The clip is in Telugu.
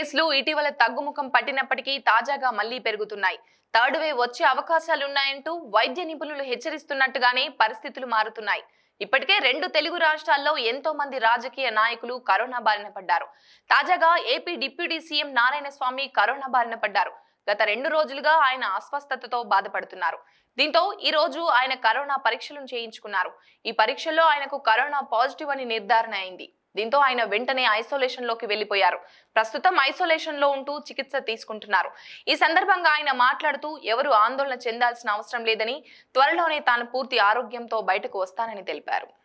కేసులు ఇటీవల తగ్గుముఖం పట్టినప్పటికీ తాజాగా మళ్లీ పెరుగుతున్నాయి థర్డ్ వేవ్ వచ్చే అవకాశాలున్నాయంటూ వైద్య నిపుణులు హెచ్చరిస్తున్నట్టుగానే పరిస్థితులు మారుతున్నాయి ఇప్పటికే రెండు తెలుగు రాష్ట్రాల్లో ఎంతో మంది రాజకీయ నాయకులు కరోనా బారిన పడ్డారు తాజాగా AP deputy CM Narayana Swamy corona బారిన పడ్డారు గత రెండు రోజులుగా ఆయన అస్వస్థతతో బాధపడుతున్నారు దీంతో ఈ రోజు ఆయన కరోనా పరీక్షలను చేయించుకున్నారు ఈ పరీక్షల్లో ఆయనకు కరోనా పాజిటివ్ అని నిర్ధారణ అయింది దీంతో ఆయన వెంటనే ఐసోలేషన్ లోకి వెళ్లిపోయారు ప్రస్తుతం ఐసోలేషన్ లో ఉంటూ చికిత్స తీసుకుంటున్నారు ఈ సందర్భంగా ఆయన మాట్లాడుతూ ఎవరు ఆందోళన చెందాల్సిన అవసరం లేదని త్వరలోనే తాను పూర్తి ఆరోగ్యంతో బయటకు వస్తానని తెలిపారు